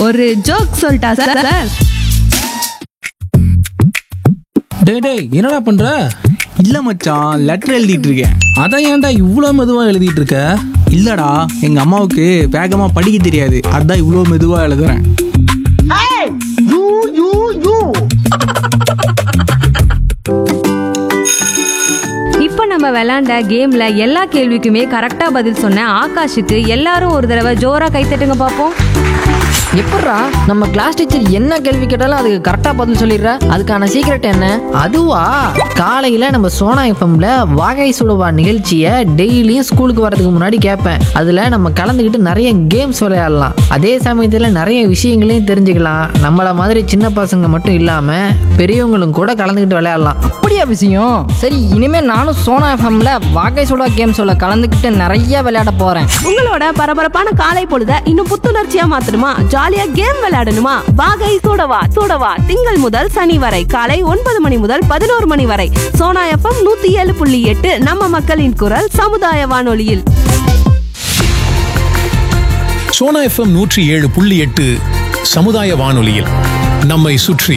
ஒரு ஜோக் சொல்லிட்டா sir sir டேய் டேய் என்னடா பண்ற இல்ல மச்சான் லெட்டர் எழுதிட்டு இருக்கேன் அதான் ஏன்டா இவ்வளோ மெதுவா எழுதிட்டு இருக்க இல்லடா எங்க அம்மாவுக்கு வேகமா படிக்க தெரியாது அதான் இவ்வளோ மெதுவா எழுதுறேன் இப்போ நம்ம விளையாண்ட கேம்ல எல்லா கேள்விக்குமே கரெக்டா பதில் சொன்ன ஆகாஷுக்கு எல்லாரும் ஒரு தடவை ஜோரா கைத்தட்டுங்க பார்ப்போம் எப்பட்றா நம்ம கிளாஸ் டீச்சர் என்ன கேள்வி கேட்டாலும் அதுக்கு கரெக்டாக பதில் சொல்லிடுற அதுக்கான சீக்ரெட் என்ன அதுவா காலையில் நம்ம சோனா எஃப்எம்ல வாகை சுடுவா நிகழ்ச்சியை டெய்லியும் ஸ்கூலுக்கு வரதுக்கு முன்னாடி கேட்பேன் அதில் நம்ம கலந்துக்கிட்டு நிறைய கேம்ஸ் விளையாடலாம் அதே சமயத்தில் நிறைய விஷயங்களையும் தெரிஞ்சுக்கலாம் நம்மளை மாதிரி சின்ன பசங்க மட்டும் இல்லாமல் பெரியவங்களும் கூட கலந்துக்கிட்டு விளையாடலாம் அப்படியா விஷயம் சரி இனிமே நானும் சோனா எஃப்எம்ல வாகை சுடா கேம் சொல்ல கலந்துக்கிட்டு நிறைய விளையாட போறேன் உங்களோட பரபரப்பான காலை பொழுத இன்னும் புத்துணர்ச்சியா மாத்தணுமா ஜாலியா கேம் விளையாடணுமா வாகை சூடவா சூடவா திங்கள் முதல் சனி வரை காலை ஒன்பது மணி முதல் பதினோரு மணி வரை சோனா எஃப்எம் நூத்தி ஏழு புள்ளி எட்டு நம்ம மக்களின் குரல் சமுதாய வானொலியில் சோனா எஃப்எம் நூற்றி ஏழு புள்ளி எட்டு சமுதாய வானொலியில் நம்மை சுற்றி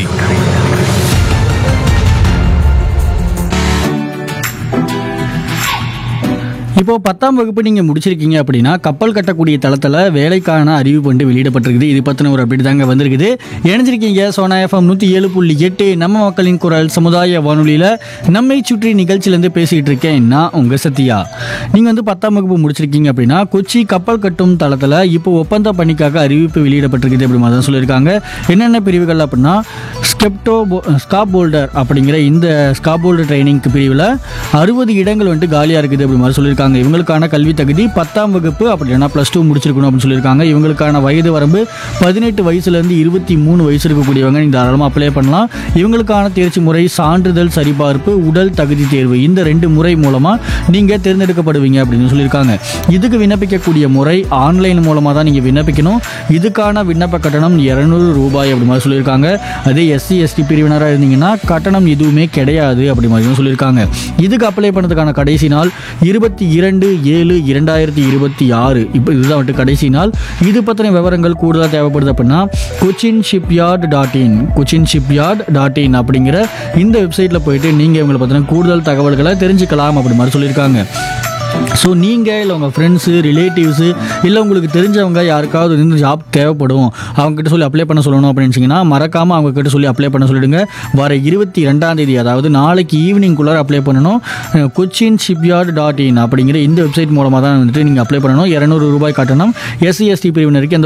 இப்போ பத்தாம் வகுப்பு நீங்க முடிச்சிருக்கீங்க அப்படின்னா கப்பல் கட்டக்கூடிய தளத்துல வேலைக்கான அறிவிப்பு வந்து வெளியிடப்பட்டிருக்குது இது பத்தின ஒரு அப்டேட் தாங்க வந்திருக்குது இணைஞ்சிருக்கீங்க சோனா எஃப்எம் நூத்தி ஏழு புள்ளி எட்டு நம்ம மக்களின் குரல் சமுதாய வானொலியில நம்மை சுற்றி நிகழ்ச்சியிலேருந்து பேசிட்டு இருக்கேன் நான் உங்க சத்யா நீங்க வந்து பத்தாம் வகுப்பு முடிச்சிருக்கீங்க அப்படின்னா கொச்சி கப்பல் கட்டும் தளத்துல இப்போ ஒப்பந்த பணிக்காக அறிவிப்பு வெளியிடப்பட்டிருக்குது அப்படி மாதிரி தான் சொல்லியிருக்காங்க என்னென்ன பிரிவுகள் அப்படின்னா ஸ்கெப்டோ ஸ்காப் போல்டர் அப்படிங்கிற இந்த ஸ்காப் போல்டர் ட்ரைனிங்க்கு பிரிவில் அறுபது இடங்கள் வந்துட்டு காலியாக இருக்குது அப்படி மாதிரி சொல்லியிருக்காங்க இவங்களுக்கான கல்வி தகுதி பத்தாம் வகுப்பு அப்படின்னா ப்ளஸ் டூ முடிச்சிருக்கணும் அப்படின்னு சொல்லியிருக்காங்க இவங்களுக்கான வயது வரம்பு பதினெட்டு வயசுலேருந்து இருபத்தி மூணு வயசு இருக்கக்கூடியவங்க நீங்கள் தாராளமாக அப்ளை பண்ணலாம் இவங்களுக்கான தேர்ச்சி முறை சான்றிதழ் சரிபார்ப்பு உடல் தகுதி தேர்வு இந்த ரெண்டு முறை மூலமாக நீங்கள் தேர்ந்தெடுக்கப்படுவீங்க அப்படின்னு சொல்லியிருக்காங்க இதுக்கு விண்ணப்பிக்கக்கூடிய முறை ஆன்லைன் மூலமாக தான் நீங்கள் விண்ணப்பிக்கணும் இதுக்கான விண்ணப்ப கட்டணம் இரநூறு ரூபாய் அப்படி மாதிரி சொல்லியிருக்காங்க அதே எஸ்சி எஸ்டி பிரிவினராக இருந்தீங்கன்னா கட்டணம் எதுவுமே கிடையாது அப்படி மாதிரி சொல்லியிருக்காங்க இதுக்கு அப்ளை பண்ணதுக்கான கடைசி நாள் இருபத்தி இரண்டு ஏழு இரண்டாயிரத்தி இருபத்தி ஆறு இப்போ இதுதான் வந்துட்டு கடைசி நாள் இது பற்றின விவரங்கள் கூடுதலாக தேவைப்படுது அப்படின்னா Cochin shipyard dot in Cochin shipyard dot in அப்படிங்கிற இந்த வெப்சைட்டில் போயிட்டு நீங்கள் இவங்களை பற்றின கூடுதல் தகவல்களை தெரிஞ்சுக்கலாம் அப்படி மாதிரி சொல்லியிருக்காங்க ஸோ நீங்கள் இல்லை உங்கள் ஃப்ரெண்ட்ஸு ரிலேட்டிவ்ஸு இல்லை உங்களுக்கு தெரிஞ்சவங்க யாருக்காவது இந்த ஜாப் தேவைப்படும் அவங்ககிட்ட சொல்லி அப்ளை பண்ண சொல்லணும் அப்படின்னு நினச்சிங்கன்னா மறக்காமல் அவங்க கிட்ட சொல்லி அப்ளை பண்ண சொல்லிடுங்க வர இருபத்தி ரெண்டாம் தேதி அதாவது நாளைக்கு ஈவினிங்குள்ளார அப்ளை பண்ணணும் அஹ் கொச்சின் ஷிப்யார்ட் டாட் இன் அப்படிங்கிற இந்த வெப்சைட் மூலமாக தான் வந்துட்டு நீங்கள் அப்ளை பண்ணணும் இரநூறு ரூபாய் கட்டணம் எஸ்சி எஸ்டி பிரிவினருக்கு எந்த